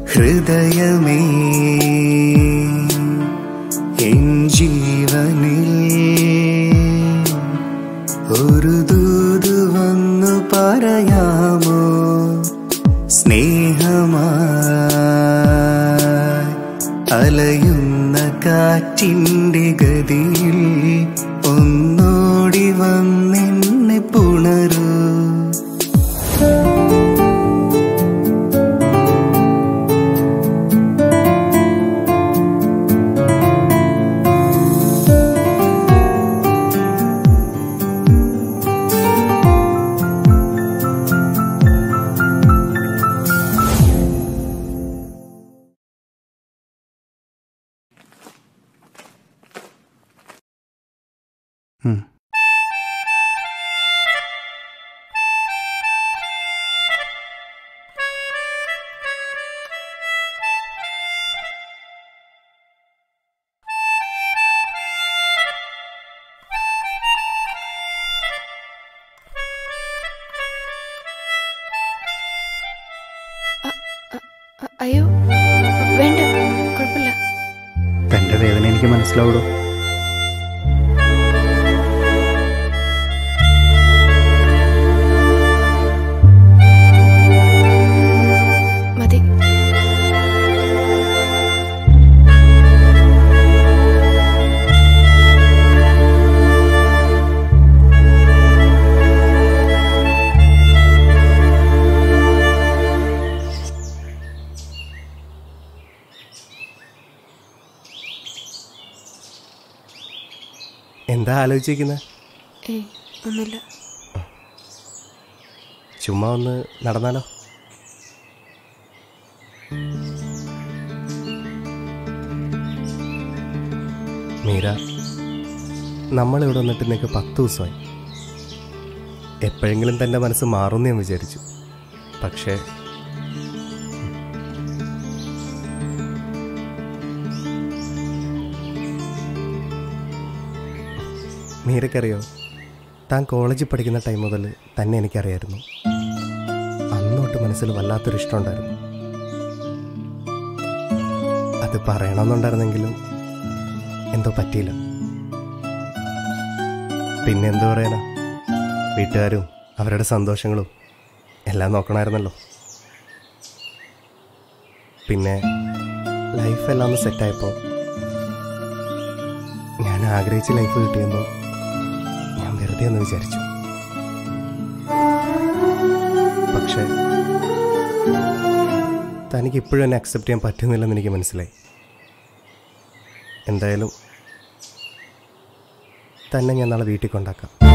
ഹൃദയമേ എൻ ജീവനിൽ ഒരു ദൂത് വന്നു പറയാമോ സ്നേഹമായി അലയുന്ന കാറ്റിൻ്റെ ഗതിയിൽ ഒന്നോടി വന്നെന്നെ പുണരൂ അ- അയ്യോ വേണ്ട കുഴപ്പമില്ല തന്റെ വേദന എനിക്ക് മനസ്സിലാവൂടോ മതി എന്താ ആലോചിക്കുന്നത് ഏയ് ഒന്നുമില്ല ചുമ്മാ ഒന്ന് നടന്നാലോ മീര നമ്മളിവിടെ വന്നിട്ട് നിനക്ക് പത്ത് ദിവസമായി എപ്പോഴെങ്കിലും തൻ്റെ മനസ്സ് മാറുമെന്ന് ഞാൻ വിചാരിച്ചു പക്ഷേ മീരക്കറിയോ താൻ കോളേജിൽ പഠിക്കുന്ന ടൈം മുതൽ തന്നെ എനിക്കറിയായിരുന്നു അന്നോട്ട് മനസ്സിൽ വല്ലാത്തൊരു ഇഷ്ടമുണ്ടായിരുന്നു അത് പറയണമെന്നുണ്ടായിരുന്നെങ്കിലും എന്തോ പറ്റിയില്ല പിന്നെ എന്തു പറയാനാ വീട്ടുകാരും അവരുടെ സന്തോഷങ്ങളും എല്ലാം നോക്കണമായിരുന്നല്ലോ പിന്നെ ലൈഫെല്ലാം ഒന്ന് സെറ്റായപ്പോൾ ഞാൻ ആഗ്രഹിച്ച ലൈഫ് കിട്ടിയെന്നോ ഞാൻ വെറുതെ ഒന്ന് വിചാരിച്ചു പക്ഷേ തനിക്ക് ഇപ്പോഴും എന്നെ അക്സെപ്റ്റ് ചെയ്യാൻ പറ്റുന്നില്ലെന്ന് എനിക്ക് മനസ്സിലായി എന്തായാലും തന്നെ ഞാൻ നാളെ വീട്ടിൽ കൊണ്ടാക്കാം